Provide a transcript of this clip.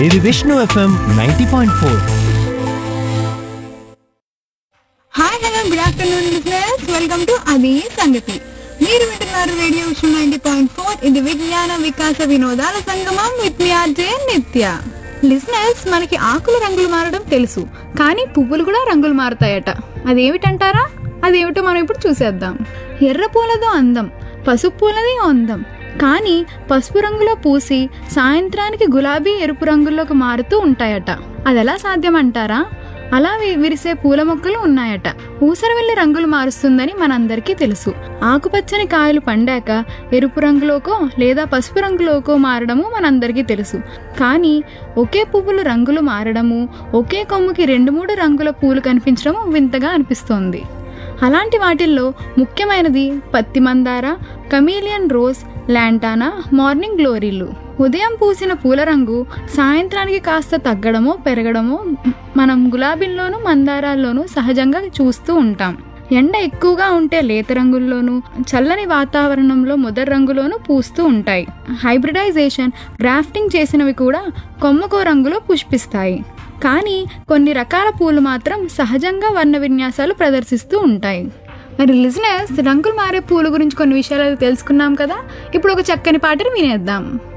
ఇది Vishnu FM ninety point four hi hello good afternoon listeners welcome to అది సంగతి మీరు వింటున్నారు radio vision ninety point four ఇది విజ్ఞాన వికాస వినోదాల సంగమం with me RJ Nitya listeners మనకి ఆకుల రంగులు మారడం తెలుసు కానీ పువ్వులు కూడా రంగులు మారుతాయట అదేమిటంటారా అదేమిటో మనం ఇప్పుడు చూసేద్దాం ఎర్ర పూలదో అందం పసుపు పూలది అందం కానీ పసుపు రంగులో పూసి సాయంత్రానికి గులాబీ ఎరుపు రంగుల్లోకి మారుతూ ఉంటాయట అదెలా సాధ్యం అంటారా అలా వి- విరిసే పూల మొక్కలు ఉన్నాయట ఊసరవెల్లి రంగులు మారుస్తుందని మనందరికీ తెలుసు ఆకుపచ్చని కాయలు పండాక ఎరుపు రంగులోకో లేదా పసుపు రంగులోకో మారడము మనందరికీ తెలుసు కానీ ఒకే పువ్వులు రంగులు మారడము ఒకే కొమ్ముకి రెండు మూడు రంగుల పూలు కనిపించడము వింతగా అనిపిస్తోంది అలాంటి వాటిల్లో ముఖ్యమైనది పత్తి మందార కమీలియన్ రోజ్ లాంటానా మార్నింగ్ గ్లోరీలు ఉదయం పూసిన పూల రంగు సాయంత్రానికి కాస్త తగ్గడమో పెరగడమో మనం గులాబీల్లోనూ మందారాల్లోనూ సహజంగా చూస్తూ ఉంటాం ఎండ ఎక్కువగా ఉంటే లేత రంగుల్లోనూ చల్లని వాతావరణంలో ముదర రంగులోనూ పూస్తూ ఉంటాయి హైబ్రిడైజేషన్ గ్రాఫ్టింగ్ చేసినవి కూడా కొమ్మకో రంగులో పుష్పిస్తాయి కానీ కొన్ని రకాల పూలు మాత్రం సహజంగా వర్ణ విన్యాసాలు ప్రదర్శిస్తూ ఉంటాయి మరి లిజినెస్ రంగులు మారే పూల గురించి కొన్ని విషయాలు తెలుసుకున్నాం కదా ఇప్పుడు ఒక చక్కని పాటను వినేద్దాం